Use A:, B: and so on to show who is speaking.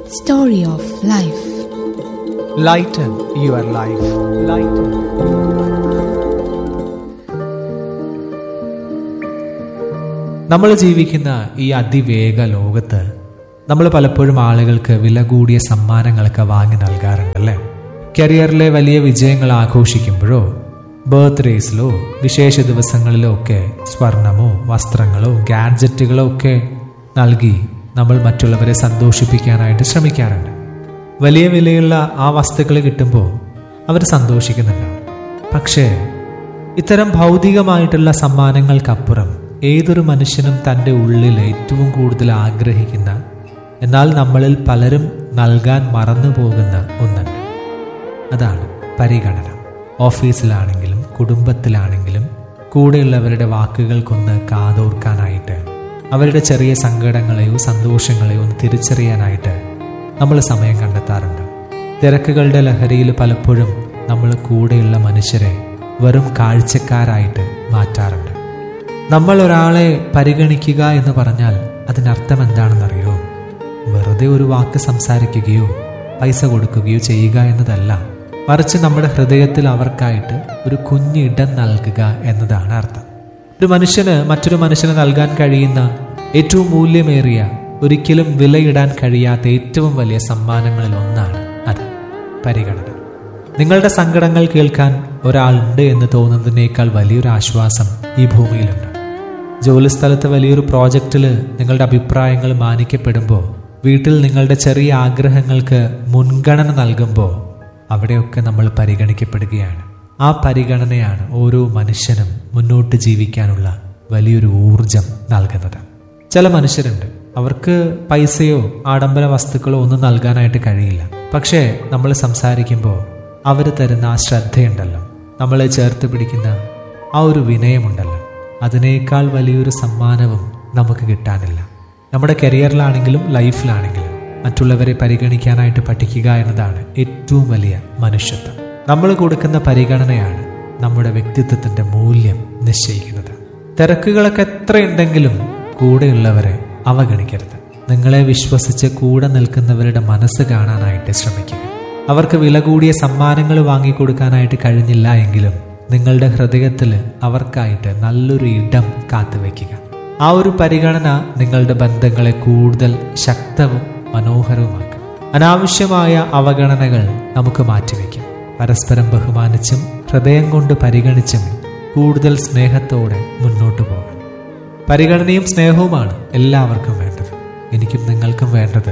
A: Story of Life.
B: Lighten your life. Lighten. നമ്മൾ ജീവിക്കുന്ന ഈ അതിവേഗ ലോകത്ത് നമ്മൾ പലപ്പോഴും ആളുകൾക്ക് വില കൂടിയ സമ്മാനങ്ങളൊക്കെ വാങ്ങി നൽകാറുണ്ട് അല്ലേ കരിയറിലെ വലിയ വിജയങ്ങൾ ആഘോഷിക്കുമ്പോഴോ ബർത്ത്ഡേസിലോ വിശേഷ ദിവസങ്ങളിലോ ഒക്കെ സ്വർണമോ വസ്ത്രങ്ങളോ ഗാഡ്ജറ്റുകളോ ഒക്കെ നൽകി നമ്മൾ മറ്റുള്ളവരെ സന്തോഷിപ്പിക്കാനായിട്ട് ശ്രമിക്കാറുണ്ട് വലിയ വിലയുള്ള ആ വസ്തുക്കൾ കിട്ടുമ്പോൾ അവർ സന്തോഷിക്കുന്നുണ്ടാവും പക്ഷേ ഇത്തരം ഭൗതികമായിട്ടുള്ള സമ്മാനങ്ങൾക്കപ്പുറം ഏതൊരു മനുഷ്യനും തൻ്റെ ഉള്ളിൽ ഏറ്റവും കൂടുതൽ ആഗ്രഹിക്കുന്ന എന്നാൽ നമ്മളിൽ പലരും നൽകാൻ മറന്നു പോകുന്ന ഒന്നുണ്ട് അതാണ് പരിഗണന ഓഫീസിലാണെങ്കിലും കുടുംബത്തിലാണെങ്കിലും കൂടെയുള്ളവരുടെ വാക്കുകൾക്കൊന്ന് കാതോർക്കാനായിട്ട് അവരുടെ ചെറിയ സങ്കടങ്ങളെയോ സന്തോഷങ്ങളെയോ ഒന്ന് തിരിച്ചറിയാനായിട്ട് നമ്മൾ സമയം കണ്ടെത്താറുണ്ട് തിരക്കുകളുടെ ലഹരിയിൽ പലപ്പോഴും നമ്മൾ കൂടെയുള്ള മനുഷ്യരെ വെറും കാഴ്ചക്കാരായിട്ട് മാറ്റാറുണ്ട് നമ്മൾ ഒരാളെ പരിഗണിക്കുക എന്ന് പറഞ്ഞാൽ അതിനർത്ഥം എന്താണെന്നറിയോ വെറുതെ ഒരു വാക്ക് സംസാരിക്കുകയോ പൈസ കൊടുക്കുകയോ ചെയ്യുക എന്നതല്ല മറിച്ച് നമ്മുടെ ഹൃദയത്തിൽ അവർക്കായിട്ട് ഒരു കുഞ്ഞിടം നൽകുക എന്നതാണ് അർത്ഥം ഒരു മനുഷ്യന് മറ്റൊരു മനുഷ്യന് നൽകാൻ കഴിയുന്ന ഏറ്റവും മൂല്യമേറിയ ഒരിക്കലും വിലയിടാൻ കഴിയാത്ത ഏറ്റവും വലിയ സമ്മാനങ്ങളിൽ ഒന്നാണ് അത് പരിഗണന നിങ്ങളുടെ സങ്കടങ്ങൾ കേൾക്കാൻ ഒരാളുണ്ട് എന്ന് തോന്നുന്നതിനേക്കാൾ വലിയൊരു ആശ്വാസം ഈ ഭൂമിയിലുണ്ട് ജോലിസ്ഥലത്ത് വലിയൊരു പ്രോജക്റ്റിൽ നിങ്ങളുടെ അഭിപ്രായങ്ങൾ മാനിക്കപ്പെടുമ്പോൾ വീട്ടിൽ നിങ്ങളുടെ ചെറിയ ആഗ്രഹങ്ങൾക്ക് മുൻഗണന നൽകുമ്പോൾ അവിടെയൊക്കെ നമ്മൾ പരിഗണിക്കപ്പെടുകയാണ് ആ പരിഗണനയാണ് ഓരോ മനുഷ്യനും മുന്നോട്ട് ജീവിക്കാനുള്ള വലിയൊരു ഊർജം നൽകുന്നത് ചില മനുഷ്യരുണ്ട് അവർക്ക് പൈസയോ ആഡംബര വസ്തുക്കളോ ഒന്നും നൽകാനായിട്ട് കഴിയില്ല പക്ഷേ നമ്മൾ സംസാരിക്കുമ്പോൾ അവർ തരുന്ന ആ ശ്രദ്ധയുണ്ടല്ലോ നമ്മളെ ചേർത്ത് പിടിക്കുന്ന ആ ഒരു വിനയമുണ്ടല്ലോ അതിനേക്കാൾ വലിയൊരു സമ്മാനവും നമുക്ക് കിട്ടാനില്ല നമ്മുടെ കരിയറിലാണെങ്കിലും ലൈഫിലാണെങ്കിലും മറ്റുള്ളവരെ പരിഗണിക്കാനായിട്ട് പഠിക്കുക എന്നതാണ് ഏറ്റവും വലിയ മനുഷ്യത്വം നമ്മൾ കൊടുക്കുന്ന പരിഗണനയാണ് നമ്മുടെ വ്യക്തിത്വത്തിന്റെ മൂല്യം നിശ്ചയിക്കുന്നത് തിരക്കുകളൊക്കെ എത്രയുണ്ടെങ്കിലും കൂടെയുള്ളവരെ അവഗണിക്കരുത് നിങ്ങളെ വിശ്വസിച്ച് കൂടെ നിൽക്കുന്നവരുടെ മനസ്സ് കാണാനായിട്ട് ശ്രമിക്കുക അവർക്ക് വില കൂടിയ സമ്മാനങ്ങൾ വാങ്ങിക്കൊടുക്കാനായിട്ട് കഴിഞ്ഞില്ല എങ്കിലും നിങ്ങളുടെ ഹൃദയത്തിൽ അവർക്കായിട്ട് നല്ലൊരു ഇടം കാത്തുവെക്കുക ആ ഒരു പരിഗണന നിങ്ങളുടെ ബന്ധങ്ങളെ കൂടുതൽ ശക്തവും മനോഹരവുമാക്കും അനാവശ്യമായ അവഗണനകൾ നമുക്ക് മാറ്റിവെക്കാം പരസ്പരം ബഹുമാനിച്ചും ഹൃദയം കൊണ്ട് പരിഗണിച്ചും കൂടുതൽ സ്നേഹത്തോടെ മുന്നോട്ട് പോകാം പരിഗണനയും സ്നേഹവുമാണ് എല്ലാവർക്കും വേണ്ടത് എനിക്കും നിങ്ങൾക്കും വേണ്ടത്